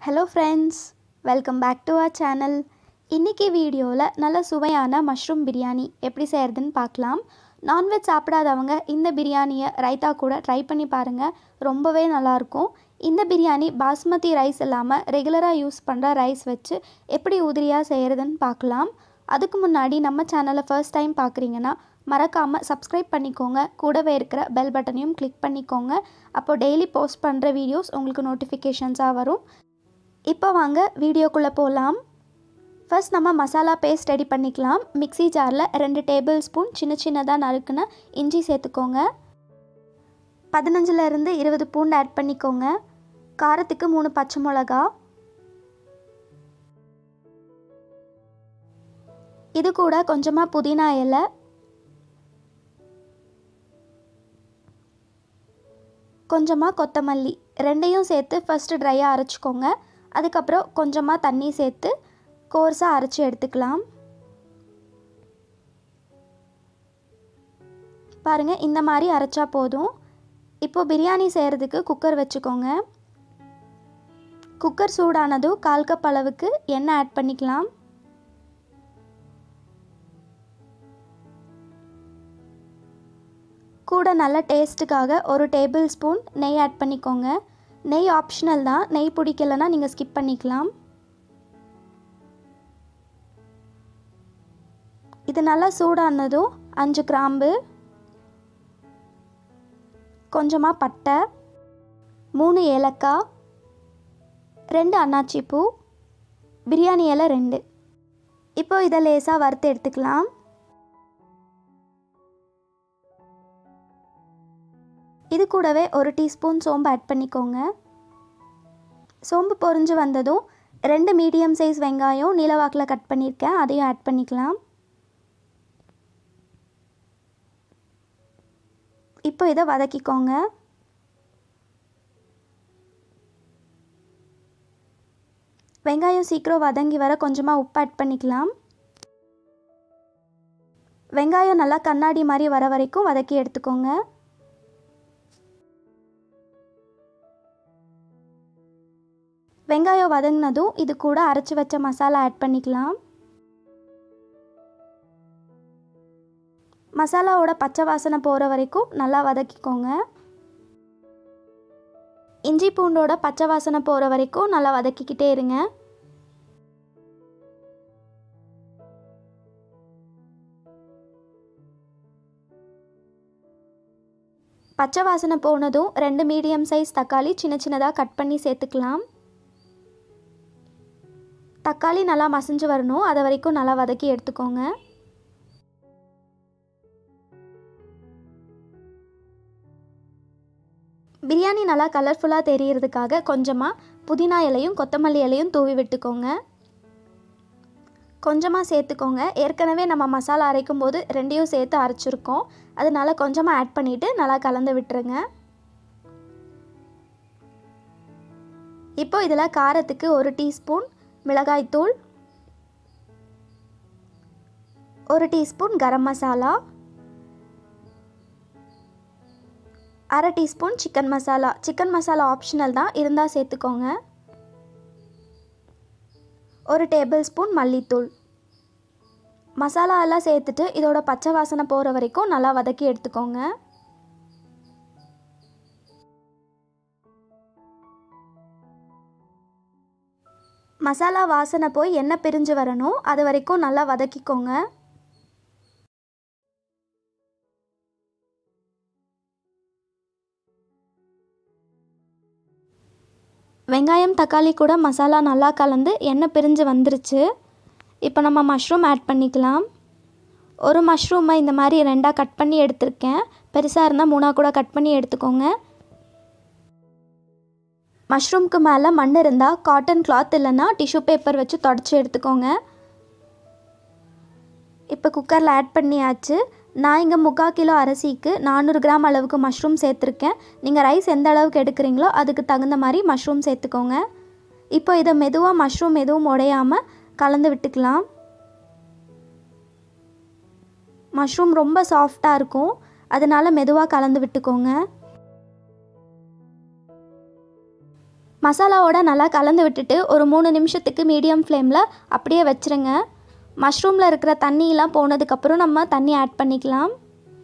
hello friends welcome back to our channel இன்றைக்கி வீடியோவில் நல்ல சுவையான மஷ்ரூம் பிரியாணி எப்படி செய்கிறதுன்னு பார்க்கலாம் நான்வெஜ் சாப்பிடாதவங்க இந்த பிரியாணியை ரைத்தா கூட ட்ரை பண்ணி பாருங்கள் ரொம்பவே நல்லாயிருக்கும் இந்த பிரியாணி பாஸ்மதி ரைஸ் இல்லாமல் ரெகுலராக யூஸ் பண்ணுற ரைஸ் வச்சு எப்படி உதிரியாக செய்கிறதுன்னு பார்க்கலாம் அதுக்கு முன்னாடி நம்ம சேனலை ஃபர்ஸ்ட் டைம் பார்க்குறீங்கன்னா மறக்காமல் சப்ஸ்கிரைப் பண்ணிக்கோங்க கூடவே இருக்கிற பெல் பட்டனையும் கிளிக் பண்ணிக்கோங்க அப்போ டெய்லி போஸ்ட் பண்ணுற வீடியோஸ் உங்களுக்கு நோட்டிஃபிகேஷன்ஸாக வரும் இப்போ வாங்க வீடியோக்குள்ளே போகலாம் ஃபர்ஸ்ட் நம்ம மசாலா பேஸ்ட் ரெடி பண்ணிக்கலாம் மிக்ஸி ஜாரில் ரெண்டு டேபிள் ஸ்பூன் சின்ன சின்னதாக நறுக்குன இஞ்சி சேர்த்துக்கோங்க பதினஞ்சுலேருந்து இருபது பூண்டு ஆட் பண்ணிக்கோங்க காரத்துக்கு மூணு பச்சை மிளகா இது கூட கொஞ்சமாக புதினா இலை கொஞ்சமாக கொத்தமல்லி ரெண்டையும் சேர்த்து ஃபஸ்ட்டு ட்ரையாக அரைச்சிக்கோங்க அதுக்கப்புறம் கொஞ்சமாக தண்ணி சேர்த்து கோர்ஸாக அரைச்சி எடுத்துக்கலாம் பாருங்கள் இந்த மாதிரி அரைச்சா போதும் இப்போது பிரியாணி செய்கிறதுக்கு குக்கர் வச்சுக்கோங்க குக்கர் சூடானதும் கால் கப் அளவுக்கு எண்ணெய் ஆட் பண்ணிக்கலாம் கூட நல்ல டேஸ்ட்டுக்காக ஒரு டேபிள் ஸ்பூன் நெய் ஆட் பண்ணிக்கோங்க நெய் ஆப்ஷனல் தான் நெய் பிடிக்கலன்னா நீங்கள் ஸ்கிப் பண்ணிக்கலாம் இது நல்லா சூடானதும் அஞ்சு கிராம்பு கொஞ்சமாக பட்டை மூணு ஏலக்காய் ரெண்டு அன்னாச்சி பூ பிரியாணி இலை ரெண்டு இப்போ இதை லேசாக வறுத்து எடுத்துக்கலாம் இது கூடவே ஒரு டீஸ்பூன் சோம்பு ஆட் பண்ணிக்கோங்க சோம்பு பொரிஞ்சு வந்ததும் ரெண்டு மீடியம் சைஸ் வெங்காயம் நீலவாக்கில் கட் பண்ணியிருக்கேன் அதையும் ஆட் பண்ணிக்கலாம் இப்போ இதை வதக்கிக்கோங்க வெங்காயம் சீக்கிரம் வதங்கி வர கொஞ்சமாக உப்பு ஆட் பண்ணிக்கலாம் வெங்காயம் நல்லா கண்ணாடி மாதிரி வர வரைக்கும் வதக்கி எடுத்துக்கோங்க வெங்காயம் வதங்கினதும் இது கூட அரைச்சி வச்ச மசாலா ஆட் பண்ணிக்கலாம் மசாலாவோட பச்சை வாசனை போகிற வரைக்கும் நல்லா வதக்கிக்கோங்க இஞ்சி பூண்டோட பச்சை வாசனை போகிற வரைக்கும் நல்லா வதக்கிக்கிட்டே இருங்க பச்சை வாசனை போனதும் ரெண்டு மீடியம் சைஸ் தக்காளி சின்ன சின்னதாக கட் பண்ணி சேர்த்துக்கலாம் தக்காளி நல்லா மசிஞ்சு வரணும் அதை வரைக்கும் நல்லா வதக்கி எடுத்துக்கோங்க பிரியாணி நல்லா கலர்ஃபுல்லாக தெரியறதுக்காக கொஞ்சமாக புதினா இலையும் கொத்தமல்லி இலையும் தூவி விட்டுக்கோங்க கொஞ்சமாக சேர்த்துக்கோங்க ஏற்கனவே நம்ம மசாலா அரைக்கும் போது ரெண்டையும் சேர்த்து அரைச்சிருக்கோம் அதனால கொஞ்சமாக ஆட் பண்ணிவிட்டு நல்லா கலந்து விட்டுருங்க இப்போ இதில் காரத்துக்கு ஒரு டீஸ்பூன் மிளகாய்த்தூள் ஒரு டீஸ்பூன் கரம் மசாலா அரை teaspoon chicken masala chicken masala optional தான் இருந்தால் சேர்த்துக்கோங்க ஒரு டேபிள் ஸ்பூன் மல்லித்தூள் மசாலா எல்லாம் சேர்த்துட்டு இதோட பச்சை வாசனை போகிற வரைக்கும் நல்லா வதக்கி எடுத்துக்கோங்க மசாலா வாசனை போய் எண்ணெய் பிரிஞ்சு வரணும் அது வரைக்கும் நல்லா வதக்கிக்கோங்க வெங்காயம் தக்காளி கூட மசாலா நல்லா கலந்து எண்ணெய் பிரிஞ்சு வந்துருச்சு இப்போ நம்ம மஷ்ரூம் ஆட் பண்ணிக்கலாம் ஒரு மஷ்ரூமை இந்த மாதிரி ரெண்டாக கட் பண்ணி எடுத்திருக்கேன் பெருசாக இருந்தால் மூணாக கூட கட் பண்ணி எடுத்துக்கோங்க மஷ்ரூம்க்கு மேலே மண் இருந்தால் காட்டன் கிளாத் இல்லைன்னா டிஷ்யூ பேப்பர் வச்சு தொடச்சி எடுத்துக்கோங்க இப்போ குக்கரில் ஆட் பண்ணியாச்சு நான் இங்கே முக்கால் கிலோ அரிசிக்கு நானூறு கிராம் அளவுக்கு மஷ்ரூம் சேர்த்துருக்கேன் நீங்கள் ரைஸ் எந்த அளவுக்கு எடுக்கிறீங்களோ அதுக்கு தகுந்த மாதிரி மஷ்ரூம் சேர்த்துக்கோங்க இப்போ இதை மெதுவாக மஷ்ரூம் எதுவும் உடையாமல் கலந்து விட்டுக்கலாம் மஷ்ரூம் ரொம்ப சாஃப்டாக இருக்கும் அதனால் மெதுவாக கலந்து விட்டுக்கோங்க மசாலாவோட நல்லா கலந்து விட்டுட்டு ஒரு மூணு நிமிஷத்துக்கு மீடியம் ஃப்ளேமில் அப்படியே வச்சுருங்க மஷ்ரூமில் இருக்கிற தண்ணியெலாம் போனதுக்கப்புறம் நம்ம தண்ணி ஆட் பண்ணிக்கலாம்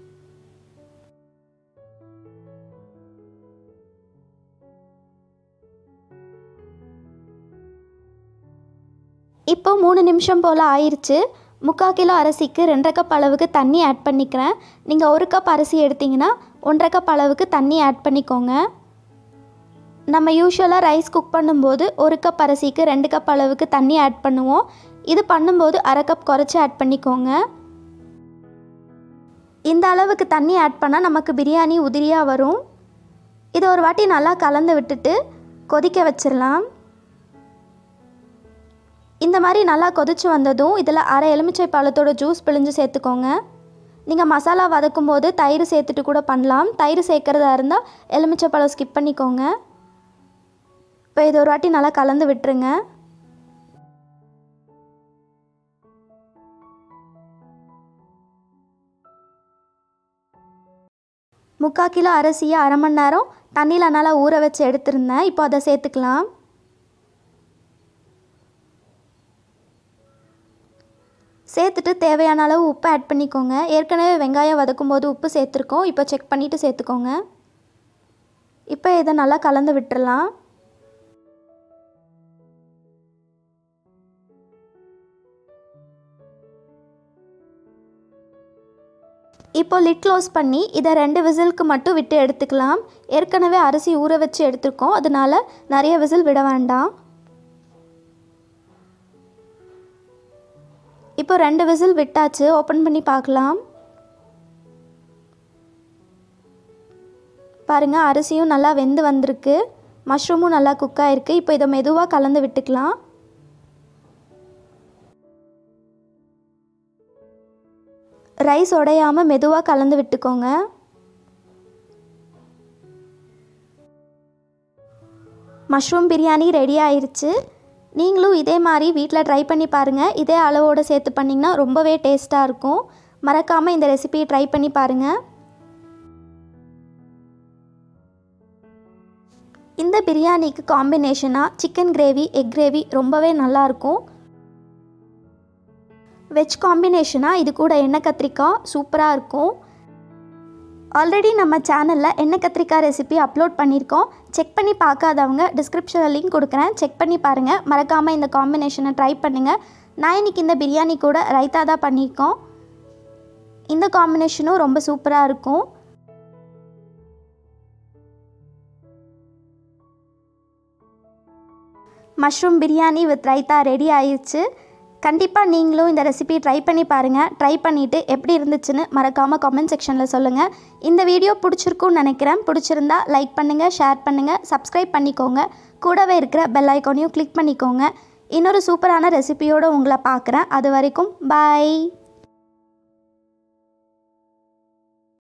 இப்போ மூணு நிமிஷம் போல் ஆயிடுச்சு முக்கால் கிலோ அரிசிக்கு ரெண்டரை கப் அளவுக்கு தண்ணி ஆட் பண்ணிக்கிறேன் நீங்கள் ஒரு கப் அரிசி எடுத்திங்கன்னா ஒன்றரை கப் அளவுக்கு தண்ணி ஆட் பண்ணிக்கோங்க நம்ம யூஸ்வலாக ரைஸ் குக் பண்ணும்போது ஒரு கப் அரிசிக்கு ரெண்டு கப் அளவுக்கு தண்ணி ஆட் பண்ணுவோம் இது பண்ணும்போது அரை கப் குறைச்சி ஆட் பண்ணிக்கோங்க இந்த அளவுக்கு தண்ணி ஆட் பண்ணால் நமக்கு பிரியாணி உதிரியாக வரும் இதை ஒரு வாட்டி நல்லா கலந்து விட்டுட்டு கொதிக்க வச்சிடலாம் இந்த மாதிரி நல்லா கொதிச்சு வந்ததும் இதில் அரை எலுமிச்சை பழத்தோட ஜூஸ் பிழிஞ்சு சேர்த்துக்கோங்க நீங்கள் மசாலா வதக்கும் போது தயிர் சேர்த்துட்டு கூட பண்ணலாம் தயிர் சேர்க்குறதா இருந்தால் எலுமிச்சை பழம் ஸ்கிப் பண்ணிக்கோங்க இப்போ இது ஒரு வாட்டி நல்லா கலந்து விட்டுருங்க முக்கால் கிலோ அரிசியை அரை மணி நேரம் தண்ணியில் நல்லா ஊற வச்சு எடுத்திருந்தேன் இப்போ அதை சேர்த்துக்கலாம் சேர்த்துட்டு தேவையான அளவு உப்பு ஆட் பண்ணிக்கோங்க ஏற்கனவே வெங்காயம் வதக்கும் போது உப்பு சேர்த்துருக்கோம் இப்போ செக் பண்ணிவிட்டு சேர்த்துக்கோங்க இப்போ இதை நல்லா கலந்து விட்டுறலாம் இப்போ லிட் க்ளோஸ் பண்ணி இதை ரெண்டு விசிலுக்கு மட்டும் விட்டு எடுத்துக்கலாம் ஏற்கனவே அரிசி ஊற வச்சு எடுத்துருக்கோம் அதனால நிறைய விசில் விட வேண்டாம் இப்போ ரெண்டு விசில் விட்டாச்சு ஓப்பன் பண்ணி பார்க்கலாம் பாருங்கள் அரிசியும் நல்லா வெந்து வந்திருக்கு மஷ்ரூமும் நல்லா குக் ஆகிருக்கு இப்போ இதை மெதுவாக கலந்து விட்டுக்கலாம் ரைஸ் உடையாமல் மெதுவாக கலந்து விட்டுக்கோங்க மஷ்ரூம் பிரியாணி ரெடி ஆயிருச்சு நீங்களும் இதே மாதிரி வீட்டில் ட்ரை பண்ணி பாருங்கள் இதே அளவோடு சேர்த்து பண்ணிங்கன்னா ரொம்பவே டேஸ்ட்டாக இருக்கும் மறக்காமல் இந்த ரெசிபியை ட்ரை பண்ணி பாருங்கள் இந்த பிரியாணிக்கு காம்பினேஷனாக சிக்கன் கிரேவி எக் கிரேவி ரொம்பவே நல்லாயிருக்கும் வெஜ் காம்பினேஷனாக இது கூட எண்ணெய் கத்திரிக்காய் சூப்பராக இருக்கும் ஆல்ரெடி நம்ம சேனலில் எண்ணெய் கத்திரிக்காய் ரெசிபி அப்லோட் பண்ணியிருக்கோம் செக் பண்ணி பார்க்காதவங்க டிஸ்கிரிப்ஷனில் லிங்க் கொடுக்குறேன் செக் பண்ணி பாருங்கள் மறக்காமல் இந்த காம்பினேஷனை ட்ரை பண்ணுங்கள் நான் இன்றைக்கி இந்த பிரியாணி கூட ரைத்தா தான் பண்ணியிருக்கோம் இந்த காம்பினேஷனும் ரொம்ப சூப்பராக இருக்கும் mushroom biryani with raita ready ஆயிடுச்சு கண்டிப்பாக நீங்களும் இந்த ரெசிபி ட்ரை பண்ணி பாருங்கள் ட்ரை பண்ணிவிட்டு எப்படி இருந்துச்சுன்னு மறக்காமல் கமெண்ட் செக்ஷனில் சொல்லுங்கள் இந்த வீடியோ பிடிச்சிருக்குன்னு நினைக்கிறேன் பிடிச்சிருந்தா லைக் பண்ணுங்கள் ஷேர் பண்ணுங்கள் சப்ஸ்கிரைப் பண்ணிக்கோங்க கூடவே இருக்கிற பெல் ஐக்கானையும் கிளிக் பண்ணிக்கோங்க இன்னொரு சூப்பரான ரெசிபியோடு உங்களை பார்க்குறேன் அது வரைக்கும் பாய்